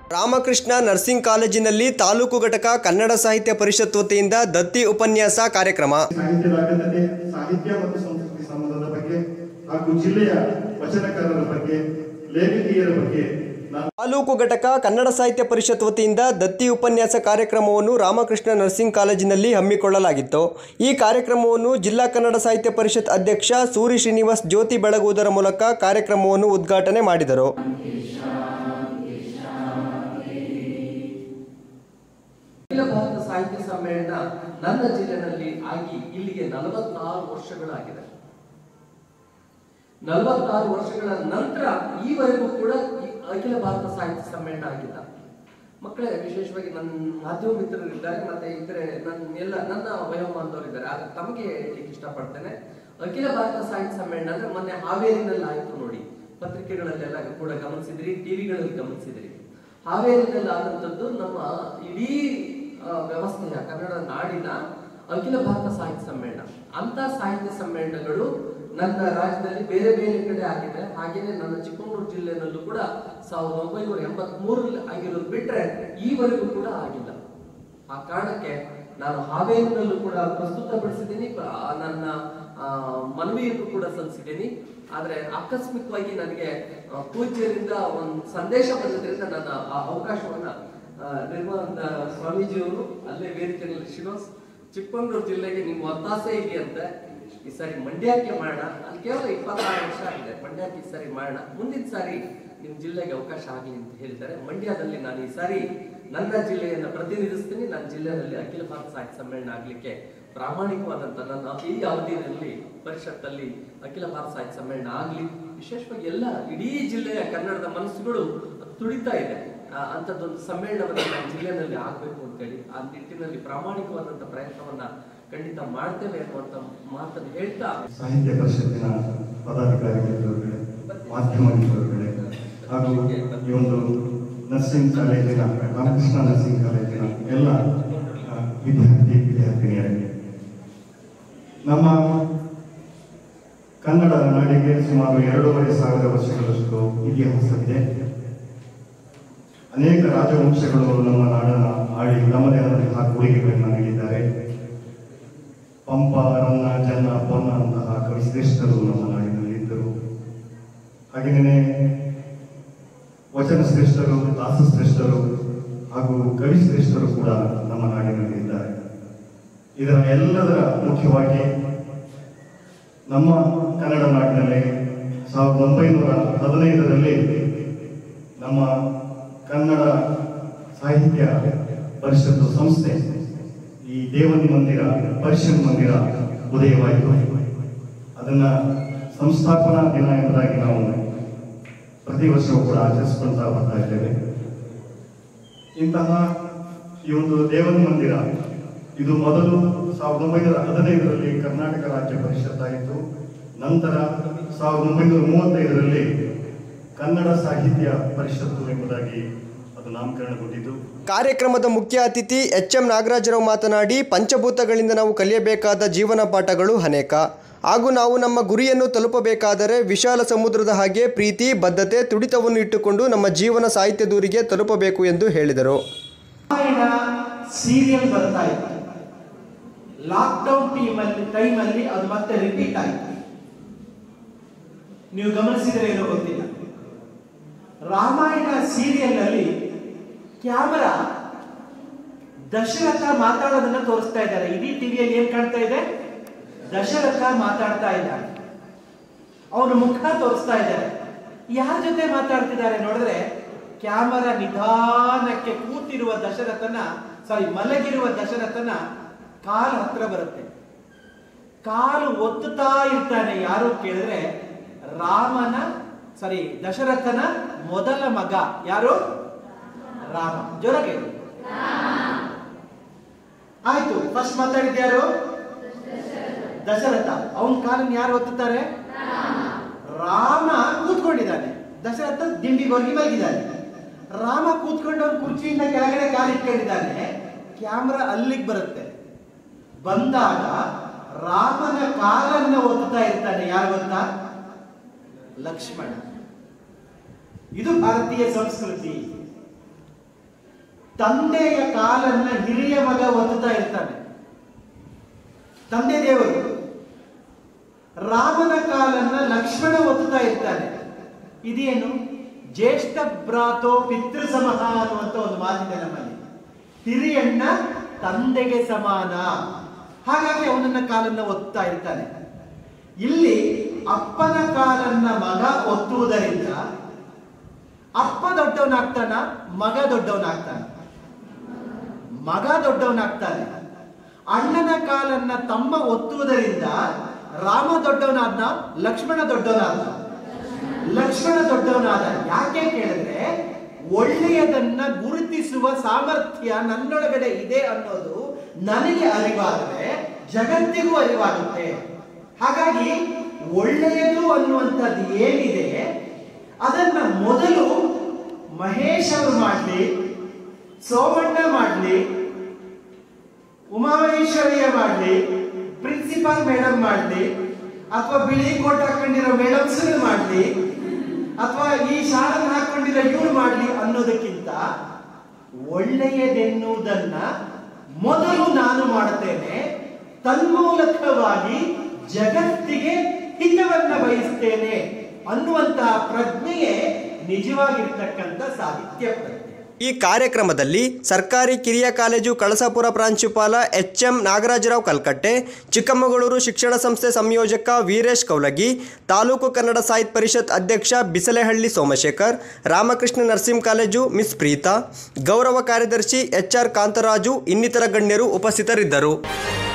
Ramakrishna nursing ಕಾಲೇಜಿನಲ್ಲಿ ತಾಲೂಕು ಘಟಕ ಕನ್ನಡ ಸಾಹಿತ್ಯ ಪರಿಷತ್ ವತಿಯಿಂದ ದತ್ತಿ ಉಪನ್ಯಾಸ ಕಾರ್ಯಕ್ರಮ ಸಾಹಿತ್ಯದ ಅಗತ್ಯತೆ ಸಾಹಿತ್ಯ ಮತ್ತು ಸಂಸ್ಕೃತಿ ಸಂಬಂಧದ ಬಗ್ಗೆ ಹಾಗೂ ಜಿಲ್ಲೆಯ ವಚನಕಾರರ ಬಗ್ಗೆ ಲೇಖಕಿಯರ ಬಗ್ಗೆ ನಾನು ತಾಲೂಕು ಘಟಕ ಕನ್ನಡ ಸಾಹಿತ್ಯ ಪರಿಷತ್ ವತಿಯಿಂದ ದತ್ತಿ ಉಪನ್ಯಾಸ ಕಾರ್ಯಕ್ರಮವನ್ನು ರಾಮಕೃಷ್ಣ ನರ್ಸಿಂಗ್ ಕಾಲೇಜಿನಲ್ಲಿ ಹಮ್ಮಿಕೊಳ್ಳಲಾಗಿತ್ತು ಈ ಕಾರ್ಯಕ್ರಮವನ್ನು ಜಿಲ್ಲಾ ಕನ್ನಡ ಸಾಹಿತ್ಯ ಪರಿಷತ್ ಅಧ್ಯಕ್ಷ ಸೂರಿ ಶ್ರೀನಿವಾಸ್ ಜ್ಯೋತಿ ಬೆಳಗುವುದರ ಮೂಲಕ ಕಾರ್ಯಕ್ರಮವನ್ನು ಉದ್ಘಾಟನೆ ಮಾಡಿದರು ಅಖಿಲ ಭಾರತ ಸಾಹಿತ್ಯ ಸಮ್ಮೇಳನ ನನ್ನ ಜಿಲ್ಲೆನಲ್ಲಿ ಆಗಿ ಇಲ್ಲಿಗೆ ನಲವತ್ತಾರು ವರ್ಷಗಳಾಗಿದೆ ನಲವತ್ತಾರು ವರ್ಷಗಳ ನಂತರ ಈವರೆಗೂ ಕೂಡ ಈ ಅಖಿಲ ಭಾರತ ಸಾಹಿತ್ಯ ಸಮ್ಮೇಳನ ಆಗಿಲ್ಲ ಮಕ್ಕಳೇ ವಿಶೇಷವಾಗಿ ನನ್ನ ಮಾಧ್ಯಮ ಮಿತ್ರರು ಇದ್ದಾರೆ ಮತ್ತೆ ಇತರೆ ನನ್ನ ಎಲ್ಲ ನನ್ನ ವಯೋಮಾನದವರು ಇದ್ದಾರೆ ಆದ್ರೆ ತಮಗೆ ಹೇಳಲಿಕ್ಕೆ ಇಷ್ಟಪಡ್ತೇನೆ ಅಖಿಲ ಭಾರತ ಸಾಹಿತ್ಯ ಸಮ್ಮೇಳನ ಅಂದ್ರೆ ಮೊನ್ನೆ ಹಾವೇರಿನಲ್ಲಿ ಆಯ್ತು ನೋಡಿ ಪತ್ರಿಕೆಗಳಲ್ಲೆಲ್ಲ ಕೂಡ ಗಮನಿಸಿದ್ರಿ ಟಿವಿಗಳಲ್ಲಿ ಗಮನಿಸಿದ್ರಿ ಹಾವೇರಿನಲ್ಲಿ ಆದಂಥದ್ದು ನಮ್ಮ ಇಡೀ ಆ, ವ್ಯವಸ್ಥೆಯ ಕನ್ನಡ ನಾಡಿನ ಅಖಿಲ ಭಾರತ ಸಾಹಿತ್ಯ ಸಮ್ಮೇಳನ ಅಂತ ಸಾಹಿತ್ಯ ಸಮ್ಮೇಳನಗಳು ನನ್ನ ರಾಜ್ಯದಲ್ಲಿ ಬೇರೆ ಬೇರೆ ಕಡೆ ಆಗಿದೆ ಹಾಗೇನೆ ನನ್ನ ಚಿಕ್ಕಮಗಳೂರು ಜಿಲ್ಲೆನಲ್ಲೂ ಕೂಡ ಸಾವಿರದ ಒಂಬೈನೂರ ಎಂಬತ್ ಮೂರಲ್ಲಿ ಆಗಿರೋದು ಬಿಟ್ರೆ ಈವರೆಗೂ ಕೂಡ ಆಗಿಲ್ಲ ಆ ಕಾರಣಕ್ಕೆ ನಾನು ಹಾವೇರಿನಲ್ಲೂ ಕೂಡ ಪ್ರಸ್ತುತಪಡಿಸಿದ್ದೀನಿ ಪ್ರ- ನನ್ನ ಆ, ಮನವಿಯನ್ನು ಕೂಡ ಸಲ್ಲಿಸಿದ್ದೀನಿ ಆದ್ರೆ ಆಕಸ್ಮಿಕವಾಗಿ ನನಗೆ ಆ, ಪೂಜ್ಯರಿಂದ ಒಂದು ಸಂದೇಶ ಬಂದಿದ್ರಿಂದ ನನ್ನ ಆ ಅವಕಾಶವನ್ನ ಆ, ನಿರ್ಮಲಾನಂದ ಸ್ವಾಮೀಜಿಯವರು ಅಲ್ಲೇ ವೇದಿಕೆಯಲ್ಲಿ ಶ್ರೀನಿವಾಸ್ ಚಿಕ್ಕಮಗಳೂರು ಜಿಲ್ಲೆಗೆ ನಿಮ್ಮ ಒತ್ತಾಸೆ ಇದೆಯಂತೆ ಈ ಸಾರಿ ಮಂಡ್ಯಕ್ಕೆ ಮಾಡೋಣ ಅಲ್ಲಿ ಕೇವಲ ಇಪ್ಪತ್ತಾರು ವರ್ಷ ಆಗಿದೆ ಮಂಡ್ಯಕ್ಕೆ ಈ ಸಾರಿ ಮಾಡೋಣ ಮುಂದಿನ ಸಾರಿ ನಿಮ್ ಜಿಲ್ಲೆಗೆ ಅವಕಾಶ ಆಗಲಿ ಅಂತ ಹೇಳಿದ್ದಾರೆ ಮಂಡ್ಯದಲ್ಲಿ ನಾನು ಈ ಸಾರಿ ನನ್ನ ಜಿಲ್ಲೆಯನ್ನ ಪ್ರತಿನಿಧಿಸ್ತೀನಿ ನನ್ನ ಜಿಲ್ಲೆಯಲ್ಲಿ ಅಖಿಲ ಭಾರತ ಸಾಹಿತ್ಯ ಸಮ್ಮೇಳನ ಆಗ್ಲಿಕ್ಕೆ ಪ್ರಾಮಾಣಿಕವಾದಂತ ನನ್ನ ಈ ಅವಧಿಯಲ್ಲಿ ಪರಿಷತ್ತಲ್ಲಿ ಅಖಿಲ ಭಾರತ ಸಾಹಿತ್ಯ ಸಮ್ಮೇಳನ ಆಗ್ಲಿ ವಿಶೇಷವಾಗಿ ಎಲ್ಲ ಇಡೀ ಜಿಲ್ಲೆಯ ಕನ್ನಡದ ಮನಸ್ಸುಗಳು ತುಡಿತಾ ಇದೆ ಆ, ಅಂಥದ್ದೊಂದು ಸಮ್ಮೇಳನವನ್ನು ನಮ್ಮ ಜಿಲ್ಲೆಯಲ್ಲಿ ಆಗ್ಬೇಕು ಅಂತೇಳಿ ಆ ನಿಟ್ಟಿನಲ್ಲಿ ಪ್ರಾಮಾಣಿಕವಾದಂತ ಪ್ರಯತ್ನವನ್ನ ಖಂಡಿತ ಮಾಡ್ತೇವೆ ಅನ್ನುವಂತ ಮಾತನ್ನು ಹೇಳ್ತಾ ಸಾಹಿತ್ಯ ಪರಿಷತ್ತಿನ ಪದಾಧಿಕಾರಿ ಮಿತ್ರರುಗಳೇ ಮಾಧ್ಯಮ ಮಿತ್ರರುಗಳೇ ಹಾಗೂ ಈ ಒಂದು ನರ್ಸಿಂಗ್ ಕಾಲೇಜಿನ ರಾಮಕೃಷ್ಣ ನರ್ಸಿಂಗ್ ಕಾಲೇಜಿನ ಎಲ್ಲ ಆ, ವಿದ್ಯಾರ್ಥಿ ವಿದ್ಯಾರ್ಥಿನಿಯರಿಗೆ ನಮ್ಮ ಕನ್ನಡ ನಾಡಿಗೆ ಸುಮಾರು ಎರಡೂವರೆ ಸಾವಿರ ವರ್ಷಗಳಷ್ಟು ಇತಿಹಾಸವಿದೆ ಅನೇಕ ರಾಜವಂಶಗಳು ನಮ್ಮ ನಾಡನ್ನ ಆಳಿ ತಮ್ಮದೇ ಆದಂತಹ ಕೊಡುಗೆಗಳನ್ನು ನೀಡಿದ್ದಾರೆ ಪಂಪ ರನ್ನ ಜನ್ನ ಪೊನ್ನ ಅಂತಹ ಕವಿಶ್ರೇಷ್ಠರು ನಮ್ಮ ನಾಡಿನಲ್ಲಿ ಇದ್ದರು ಹಾಗೆಯೇ ವಚನ ಶ್ರೇಷ್ಠರು ದಾಸಶ್ರೇಷ್ಠರು ಹಾಗೂ ಕವಿಶ್ರೇಷ್ಠರು ಕೂಡ ನಮ್ಮ ನಾಡಿನಲ್ಲಿ ಇದ್ದಾರೆ ಇದರ ಎಲ್ಲದರ ಮುಖ್ಯವಾಗಿ ನಮ್ಮ ಕನ್ನಡ ನಾಡಿನಲ್ಲಿ ಸಾವಿರದ ಒಂಬೈನೂರ ಹದಿನೈದರಲ್ಲಿ ನಮ್ಮ ಕನ್ನಡ ಸಾಹಿತ್ಯ ಪರಿಷತ್ತು ಸಂಸ್ಥೆ ಈ ದೇವನ್ ಮಂದಿರ ಪರಿಷನ್ ಮಂದಿರ ಉದಯವಾಯಿತು ಅದನ್ನ ಸಂಸ್ಥಾಪನಾ ದಿನ ಎಂಬುದಾಗಿ ನಾವು ಪ್ರತಿ ವರ್ಷವೂ ಕೂಡ ಆಚರಿಸಿಕೊಳ್ತಾ ಬರ್ತಾ ಇದ್ದೇವೆ ಇಂತಹ ಈ ಒಂದು ದೇವನ್ ಮಂದಿರ ಇದು ಮೊದಲು ಸಾವಿರದ ಒಂಬೈನೂರ ಹದಿನೈದರಲ್ಲಿ ಕರ್ನಾಟಕ ರಾಜ್ಯ ಪರಿಷತ್ ಆಯಿತು ನಂತರ ಸಾವಿರದ ಒಂಬೈನೂರ ಮೂವತ್ತೈದರಲ್ಲಿ ಕನ್ನಡ ಸಾಹಿತ್ಯ ಪರಿಷತ್ತು ಎಂಬುದಾಗಿ ಅದು ನಾಮಕರಣಗೊಂಡಿತು ಕಾರ್ಯಕ್ರಮದ ಮುಖ್ಯ ಅತಿಥಿ ಎಚ್ ಎಂ ನಾಗರಾಜರಾವ್ ಮಾತನಾಡಿ ಪಂಚಭೂತಗಳಿಂದ ನಾವು ಕಲಿಯಬೇಕಾದ ಜೀವನ ಪಾಠಗಳು ಅನೇಕ ಹಾಗೂ ನಾವು ನಮ್ಮ ಗುರಿಯನ್ನು ತಲುಪಬೇಕಾದರೆ ವಿಶಾಲ ಸಮುದ್ರದ ಹಾಗೆ ಪ್ರೀತಿ ಬದ್ಧತೆ ತುಡಿತವನ್ನು ಇಟ್ಟುಕೊಂಡು ನಮ್ಮ ಜೀವನ ಸಾಹಿತ್ಯ ದೂರಿಗೆ ತಲುಪಬೇಕು ಎಂದು ಹೇಳಿದರು ರಾಮಾಯಣ ಸೀರಿಯಲ್ ಬರ್ತಾ ಇತ್ತು ಲಾಕ್ಡೌನ್ ಟೀಮಲ್ಲಿ ಟೈಮಲ್ಲಿ ಅದು ಮತ್ತೆ ರಿಪೀಟ್ ಆಯಿತು ನೀವು ಗಮನಿಸಿದರೆ ಏನೋ ಗೊತ್ತಿಲ್ಲ ರಾಮಾಯಣ ಸೀರಿಯಲ್ ಅಲ್ಲಿ ಕ್ಯಾಮರಾ ದಶರಥ ಮಾತಾಡೋದನ್ನ ತೋರಿಸ್ತಾ ಇದ್ದಾರೆ ಇಡೀ ಟಿವಿಯಲ್ಲಿ ಏನ್ ಕಾಣ್ತಾ ಇದೆ ದಶರಥ ಮಾತಾಡ್ತಾ ಇದ್ದಾನೆ ಅವನ ಮುಖ ತೋರಿಸ್ತಾ ಇದ್ದಾರೆ ಯಾರ ಜೊತೆ ಮಾತಾಡ್ತಿದ್ದಾರೆ ನೋಡಿದ್ರೆ ಕ್ಯಾಮರಾ ನಿಧಾನಕ್ಕೆ ಕೂತಿರುವ ದಶರಥನ ಸಾರಿ ಮಲಗಿರುವ ದಶರಥನ ಕಾಲು ಹತ್ರ ಬರುತ್ತೆ ಕಾಲು ಒತ್ತುತ್ತಾ ಇರ್ತಾನೆ ಯಾರು ಕೇಳಿದ್ರೆ ರಾಮನ ಸಾರಿ ದಶರಥನ ಮೊದಲ ಮಗ ಯಾರು ರಾಮ ಜೋರ ಕೇಳಿ ಆಯ್ತು ಫಸ್ಟ್ ಮಾತಾಡಿದ್ಯಾರು ದಶರಥ ಅವನ ಕಾಲನ್ನು ಯಾರು ಒತ್ತುತ್ತಾರೆ ರಾಮ ಕೂತ್ಕೊಂಡಿದ್ದಾನೆ ದಶರಥ ದಿಂಬಿಗೋರ್ಗಿ ಮಲಗಿದ್ದಾನೆ ರಾಮ ಕೂತ್ಕೊಂಡು ಅವ್ನ ಕುರ್ಚಿಯಿಂದ ಕೆಳಗಡೆ ಕಾಲು ಇಟ್ಕೊಂಡಿದ್ದಾನೆ ಕ್ಯಾಮ್ರಾ ಅಲ್ಲಿಗೆ ಬರುತ್ತೆ ಬಂದಾಗ ರಾಮನ ಕಾಲನ್ನ ಒತ್ತುತ್ತಾ ಇರ್ತಾನೆ ಯಾರು ಗೊತ್ತಾ ಲಕ್ಷ್ಮಣ ಇದು ಭಾರತೀಯ ಸಂಸ್ಕೃತಿ ತಂದೆಯ ಕಾಲನ್ನ ಹಿರಿಯ ಮಗ ಒತ್ತುತ್ತಾ ಇರ್ತಾನೆ ತಂದೆ ದೇವರು ರಾಮನ ಕಾಲನ್ನ ಲಕ್ಷ್ಮಣ ಒತ್ತುತ್ತಾ ಇರ್ತಾನೆ ಇದೇನು ಜ್ಯೇಷ್ಠ ಭ್ರಾತೋ ಪಿತೃ ಸಮಹ ಅನ್ನುವಂತ ಒಂದು ಮಾತಿದೆ ನಮ್ಮಲ್ಲಿ ಹಿರಿಯಣ್ಣ ತಂದೆಗೆ ಸಮಾನ ಹಾಗಾಗಿ ಅವನನ್ನ ಕಾಲನ್ನ ಒತ್ತಾ ಇರ್ತಾನೆ ಇಲ್ಲಿ ಅಪ್ಪನ ಕಾಲನ್ನ ಮಗ ಒತ್ತುವುದರಿಂದ ಅಪ್ಪ ದೊಡ್ಡವನಾಗ್ತಾನ ಮಗ ದೊಡ್ಡವನಾಗ್ತಾನೆ ಮಗ ದೊಡ್ಡವನಾಗ್ತಾನೆ ಅಣ್ಣನ ಕಾಲನ್ನ ತಮ್ಮ ಒತ್ತುವುದರಿಂದ ರಾಮ ದೊಡ್ಡವನಾದ್ನ ಲಕ್ಷ್ಮಣ ದೊಡ್ಡವನಾದ ಲಕ್ಷ್ಮಣ ದೊಡ್ಡವನಾದ ಯಾಕೆ ಕೇಳಿದ್ರೆ ಒಳ್ಳೆಯದನ್ನ ಗುರುತಿಸುವ ಸಾಮರ್ಥ್ಯ ನನ್ನೊಳಗಡೆ ಇದೆ ಅನ್ನೋದು ನನಗೆ ಅರಿವಾದರೆ ಜಗತ್ತಿಗೂ ಅರಿವಾಗುತ್ತೆ ಹಾಗಾಗಿ ಒಳ್ಳೆಯದು ಅನ್ನುವಂಥದ್ದು ಏನಿದೆ ಅದನ್ನ ಮೊದಲು ಮಹೇಶ್ ಅವರು ಮಾಡಲಿ ಸೋಮಣ್ಣ ಮಾಡಲಿ ಉಮಾಮಹೇಶ್ವರಯ್ಯ ಮಾಡಲಿ ಪ್ರಿನ್ಸಿಪಾಲ್ ಮೇಡಮ್ ಮಾಡಲಿ ಅಥವಾ ಬಿಳಿ ಕೋಟ್ ಹಾಕೊಂಡಿರೋ ಮೇಡಮ್ಸ್ ಮಾಡಲಿ ಅಥವಾ ಈ ಶಾಲನ್ನು ಹಾಕೊಂಡಿರೋ ಇವ್ರು ಮಾಡಲಿ ಅನ್ನೋದಕ್ಕಿಂತ ಒಳ್ಳೆಯದೆನ್ನುವುದನ್ನ ಮೊದಲು ನಾನು ಮಾಡುತ್ತೇನೆ ತನ್ಮೂಲಕವಾಗಿ ಜಗತ್ತಿಗೆ ಹಿತವನ್ನ ಬಯಸ್ತೇನೆ ಅನ್ನುವಂತಹ ಪ್ರಜ್ಞೆಯೇ ನಿಜವಾಗಿರ್ತಕ್ಕಂಥ ಸಾಹಿತ್ಯ ಪ್ರಜ್ಞೆ ಈ ಕಾರ್ಯಕ್ರಮದಲ್ಲಿ ಸರ್ಕಾರಿ ಕಿರಿಯ ಕಾಲೇಜು ಕಳಸಾಪುರ ಪ್ರಾಂಶುಪಾಲ ಎಚ್ ಎಂ ನಾಗರಾಜರಾವ್ ಕಲ್ಕಟ್ಟೆ ಚಿಕ್ಕಮಗಳೂರು ಶಿಕ್ಷಣ ಸಂಸ್ಥೆ ಸಂಯೋಜಕ ವೀರೇಶ್ ಕೌಲಗಿ ತಾಲೂಕು ಕನ್ನಡ ಸಾಹಿತ್ಯ ಪರಿಷತ್ ಅಧ್ಯಕ್ಷ Bisalehalli Somashekhar Ramakrishna nursing college miss Preetha ಗೌರವ ಕಾರ್ಯದರ್ಶಿ ಎಚ್ ಆರ್ ಕಾಂತರಾಜು ಇನ್ನಿತರ ಗಣ್ಯರು ಉಪಸ್ಥಿತರಿದ್ದರು